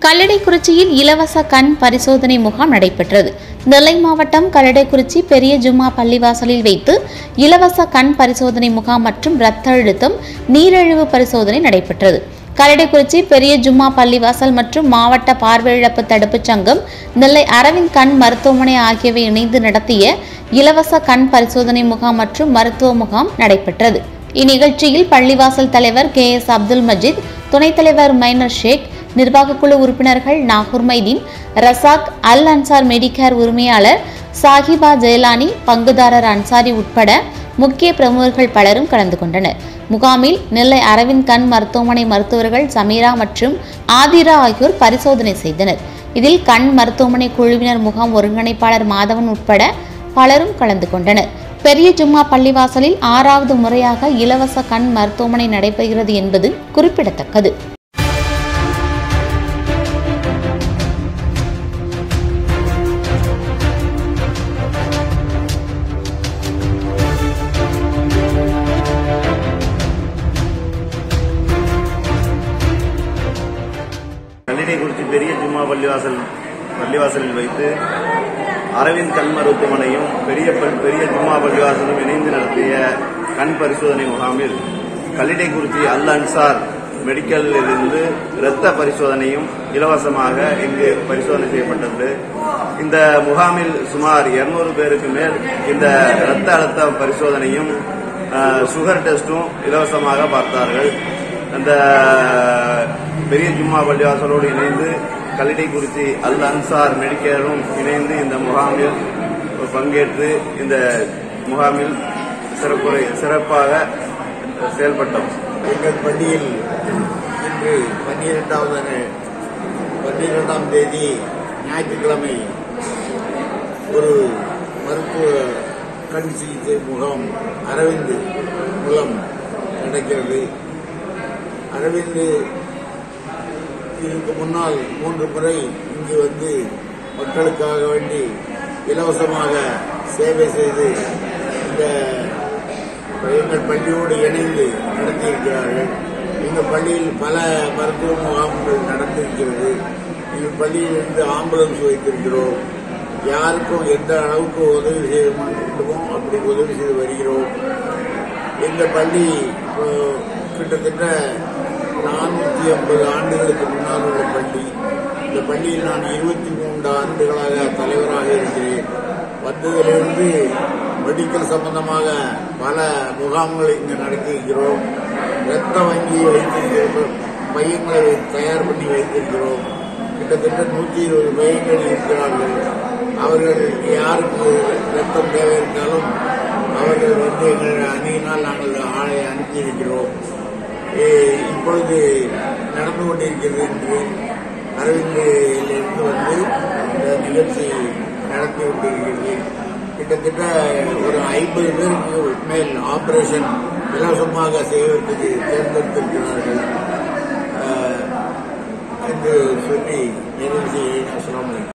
கல்லடைக்குறிச்சியில் இலவச கண் பரிசோதனை முகாம் நடைபெற்றது நெல்லை மாவட்டம் கல்லடைக்குறிச்சி பெரிய ஜும்மா பள்ளிவாசலில் வைத்து இலவச கண் பரிசோதனை முகாம் மற்றும் இரத்த அழுத்தம் நீரிழிவு பரிசோதனை நடைபெற்றது கல்லடைக்குறிச்சி பெரிய ஜும்மா பள்ளிவாசல் மற்றும் மாவட்ட பார்வையிழப்பு தடுப்புச் சங்கம் நெல்லை அரவிந்த் கண் மருத்துவமனை ஆகியவை இணைந்து நடத்திய இலவச கண் பரிசோதனை முகாம் மற்றும் மருத்துவ முகாம் நடைபெற்றது இந்நிகழ்ச்சியில் பள்ளிவாசல் தலைவர் கே எஸ் அப்துல் மஜீத் துணைத் தலைவர் மைனர் ஷேக் நிர்வாகக் குழு உறுப்பினர்கள் நாகூர் மைதீன் ரசாக் அல் அன்சார் மெடிகேர் உரிமையாளர் சாஹிபா ஜெயலானி பங்குதாரர் அன்சாரி உட்பட முக்கிய பிரமுகர்கள் பலரும் கலந்து கொண்டனர் முகாமில் நெல்லை அரவிந்த் கண் மருத்துவமனை மருத்துவர்கள் சமீரா மற்றும் ஆதிரா ஆகியோர் பரிசோதனை செய்தனர் இதில் கண் மருத்துவமனை குழுவினர் முகாம் ஒருங்கிணைப்பாளர் மாதவன் உட்பட பலரும் கலந்து கொண்டனர் பெரிய ஜும்மா பள்ளிவாசலில் ஆறாவது முறையாக இலவச கண் மருத்துவமனை நடைபெறுகிறது என்பது குறிப்பிடத்தக்கது குறிச்சி பெரிய ஜும்மா பள்ளிவாசல் பள்ளிவாசலில் வைத்து அரவிந்த் கண் மருத்துவமனையும் பெரிய பல்- பெரிய ஜும்மா பள்ளிவாசலும் இணைந்து நடத்திய கண் பரிசோதனை முகாமில் கல்லிடைக்குறிச்சி அல் அன்சார் மெடிக்கலில் இருந்து இரத்த பரிசோதனையும் இலவசமாக இங்கு பரிசோதனை செய்யப்பட்டது இந்த முகாமில் சுமார் 200 பேருக்கு மேல் இந்த இரத்த அழுத்த பரிசோதனையும் அஹ், சுகர் டெஸ்டும் இலவசமாக பார்த்தார்கள் அந்த பெரிய ஜும்மா பள்ளிவாசலோடு இணைந்து கல்லிடைக்குறிச்சி அல் அன்சார் மெடிக்கேரும் இணைந்து இந்த முகாமில் பங்கேற்று இந்த முகாமில் சிறப்புரை சிறப்பாக செயல்பட்டோம் எங்கள் பள்ளியில் இன்று பன்னிரெண்டாவது நாள், பன்னிரெண்டாம் தேதி ஞாயிற்றுக்கிழமை ஒரு மருத்துவ கண் சிகிச்சை முகாம் அரவிந்த் மூலம் நடக்கிறது அரவிந்த் இதற்கு முன்னால் மூன்று முறை இங்கு வந்து மக்களுக்காக வேண்டி இலவசமாக சேவை செய்து இந்த எங்கள் பள்ளியோடு இணைந்து நடத்தியிருக்கிறார்கள் எங்கள் பள்ளியில் பல மருத்துவ முகாம்கள் நடந்திருக்கிறது எங்கள் பள்ளியிலிருந்து ஆம்புலன்ஸ் வைத்திருக்கிறோம் யாருக்கும் எந்த அளவுக்கு உதவி செய்ய முடியுமோ அப்படி உதவி செய்து வருகிறோம் இந்த பள்ளி இப்போ, கிட்டத்தட்ட நானூற்றி ஐம்பது ஆண்டுகளுக்கு முன்னால் உள்ள பள்ளி இந்த பள்ளியில் நான் இருபத்தி மூன்று ஆண்டுகளாக தலைவராக இருக்கிறேன் வந்ததிலிருந்து மெடிக்கல் சம்பந்தமாக பல முகாம்களை இங்கு நடத்தியிருக்கிறோம் இரத்த வங்கியை வைத்திருக்கிறோம் மையங்களை தயார் பண்ணி வைத்திருக்கிறோம் கிட்டத்தட்ட நூற்றி இருபது மையங்கள் இருக்கிறார்கள் அவர்கள் யாருக்கு ரத்தம் தேவை இருந்தாலும் அவர்கள் வந்து எங்கள் அணியினால் நாங்கள் ஆளை அனுப்பியிருக்கிறோம் ஏ, இப்பொழுது நடந்து கொண்டிருக்கிறது என்று அரவிந்திலிருந்து வந்து இந்த நிகழ்ச்சி நடத்தி கொண்டிருக்கிறது கிட்டத்தட்ட ஒரு ஐம்பது பேருக்கு மேல் ஆபரேஷன் இலவசமாக செய்வதற்கு தேர்ந்தெடுத்திருக்கிறார்கள் அஹ், என்று சொல்லி நிறைவு செய்ய நான் சொல்ல முடியும்